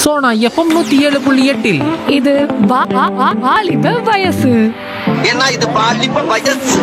Sona FM நூத்தி ஏழு புள்ளி எட்டில் இது வா- வா- வா- வாலிப வயசு ஏன்னா இது பாலிப்ப வயசு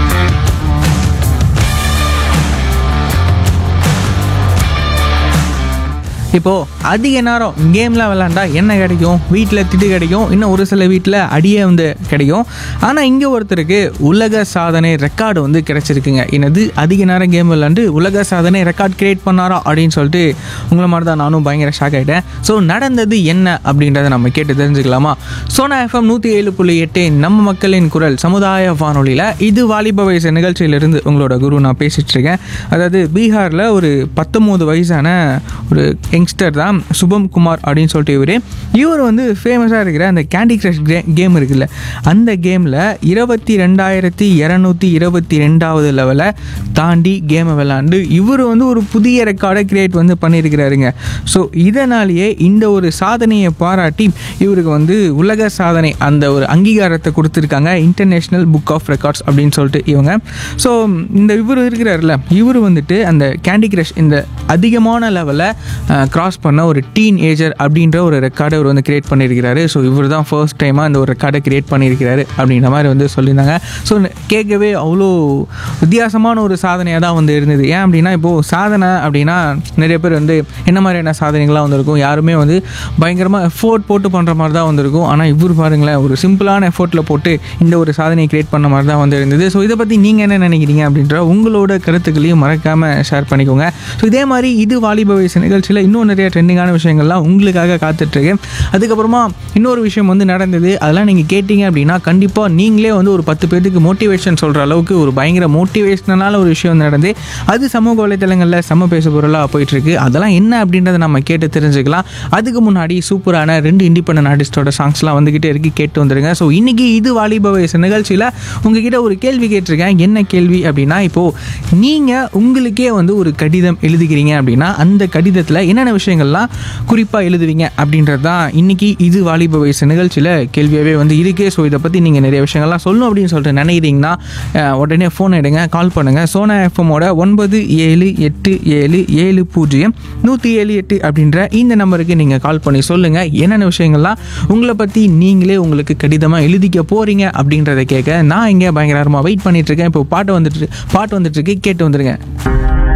இப்போது அதிக நேரம் கேம்லாம் விளாண்டா என்ன கிடைக்கும் வீட்டில் திட்டு கிடைக்கும் இன்னும் ஒரு சில வீட்டில் அடியே வந்து கிடைக்கும் ஆனால் இங்கே ஒருத்தருக்கு உலக சாதனை ரெக்கார்டு வந்து கிடைச்சிருக்குங்க என்னது அதிக நேரம் கேம் விளாண்டு உலக சாதனை ரெக்கார்ட் கிரியேட் பண்ணாரா அப்படின்னு சொல்லிட்டு உங்களை மாதிரி தான் நானும் பயங்கர ஷாக் ஆகிட்டேன் ஸோ நடந்தது என்ன அப்படின்றத நம்ம கேட்டு தெரிஞ்சுக்கலாமா சோனா எஃப்எம் நூற்றி ஏழு புள்ளி எட்டு நம்ம மக்களின் குரல் சமுதாய வானொலியில் இது வாலிப வயசு நிகழ்ச்சியிலிருந்து உங்களோட குரு நான் பேசிகிட்டு இருக்கேன் அதாவது பீகாரில் ஒரு பத்தொம்போது வயசான ஒரு யங்ஸ்டர் தான் சுபம் குமார் அப்படின்னு சொல்லிட்டு இவர் இவர் வந்து ஃபேமஸாக இருக்கிற அந்த கேண்டி கிரஷ் கேம் இருக்குல்ல அந்த கேமில் இருபத்தி ரெண்டாயிரத்தி இரநூத்தி இருபத்தி ரெண்டாவது லெவலை தாண்டி கேமை விளாண்டு இவர் வந்து ஒரு புதிய ரெக்கார்டை கிரியேட் வந்து பண்ணியிருக்கிறாருங்க ஸோ இதனாலேயே இந்த ஒரு சாதனையை பாராட்டி இவருக்கு வந்து உலக சாதனை அந்த ஒரு அங்கீகாரத்தை கொடுத்துருக்காங்க இன்டர்நேஷ்னல் புக் ஆஃப் ரெக்கார்ட்ஸ் அப்படின்னு சொல்லிட்டு இவங்க ஸோ இந்த இவர் இருக்கிறார்ல இவர் வந்துட்டு அந்த கேண்டி கிரஷ் இந்த அதிகமான லெவலில் கிராஸ் பண்ண ஒரு டீன் ஏஜர் அப்படின்ற ஒரு ரெக்கார்டை இவர் வந்து கிரியேட் பண்ணியிருக்கிறாரு ஸோ இவர் தான் ஃபர்ஸ்ட் டைமாக இந்த ஒரு ரெக்கார்டை கிரியேட் பண்ணியிருக்கிறாரு அப்படின்ற மாதிரி வந்து சொல்லியிருந்தாங்க ஸோ கேட்கவே அவ்வளோ வித்தியாசமான ஒரு சாதனையாக தான் வந்து இருந்தது ஏன் அப்படின்னா இப்போது சாதனை அப்படின்னா நிறைய பேர் வந்து என்ன மாதிரியான சாதனைகள்லாம் வந்திருக்கும் யாருமே வந்து பயங்கரமாக எஃபோர்ட் போட்டு பண்ணுற மாதிரி தான் வந்திருக்கும் ஆனால் இவர் பாருங்களேன் ஒரு சிம்பிளான எஃபோர்ட்டில் போட்டு இந்த ஒரு சாதனையை கிரியேட் பண்ண மாதிரி தான் வந்து இருந்தது ஸோ இதை பற்றி நீங்கள் என்ன நினைக்கிறீங்க அப்படின்ற உங்களோட கருத்துக்களையும் மறக்காமல் ஷேர் பண்ணிக்கோங்க ஸோ இதே மாதிரி இது வாலிப வயசு நிகழ்ச்சியில் இன்னும் நிறைய ட்ரெண்டிங்கான விஷயங்கள்லாம் உங்களுக்காக காத்துட்ருக்கு அதுக்கப்புறமா இன்னொரு விஷயம் வந்து நடந்தது அதெல்லாம் நீங்கள் கேட்டிங்க அப்படின்னா கண்டிப்பாக நீங்களே வந்து ஒரு பத்து பேருக்கு மோட்டிவேஷன் சொல்கிற அளவுக்கு ஒரு பயங்கர மோட்டிவேஷனலான ஒரு விஷயம் நடந்து அது சமூக வலைத்தளங்களில் செம்ம பேசு பொருளாக போயிட்டுருக்கு அதெல்லாம் என்ன அப்படின்றத நம்ம கேட்டு தெரிஞ்சுக்கலாம் அதுக்கு முன்னாடி சூப்பரான ரெண்டு இண்டிபெண்டன்ட் ஆர்டிஸ்டோட சாங்ஸ்லாம் வந்துக்கிட்டே இருக்கு கேட்டு வந்துருங்க ஸோ இன்றைக்கி இது வாலிப வயசு நிகழ்ச்சியில் உங்ககிட்ட ஒரு கேள்வி கேட்டிருக்கேன் என்ன கேள்வி அப்படின்னா இப்போது நீங்கள் உங்களுக்கே வந்து ஒரு கடிதம் எழுதுகிறீங்க அப்படின்னா அந்த கடிதத்தில் என்னென்ன விஷயங்கள்லாம் குறிப்பாக எழுதுவீங்க அப்படின்றது தான் இன்றைக்கி இது வாலிப வயசு நிகழ்ச்சியில் கேள்வியாகவே வந்து இருக்குது ஸோ இதை பற்றி நீங்கள் நிறைய விஷயங்கள்லாம் சொல்லணும் அப்படின்னு சொல்லிட்டு நினைக்கிறீங்கன்னா அஹ், உடனே ஃபோன் எடுங்க கால் பண்ணுங்கள் சோனா எஃப்எம்மோட ஒன்பது ஏழு எட்டு ஏழு ஏழு பூஜ்ஜியம் நூற்றி ஏழு எட்டு அப்படின்ற இந்த நம்பருக்கு நீங்கள் கால் பண்ணி சொல்லுங்கள் என்னென்ன விஷயங்கள்லாம் உங்களை பற்றி நீங்களே உங்களுக்கு கடிதமாக எழுதிக்க போகிறீங்க அப்படின்றத கேட்க நான் இங்கே பயங்கரமாக வெயிட் பண்ணிட்டு இருக்கேன் இப்போ பாட்டு வந்துட்டு பாட்டு வந்துட்டு இருக்கு கேட்டு வந்துருங்க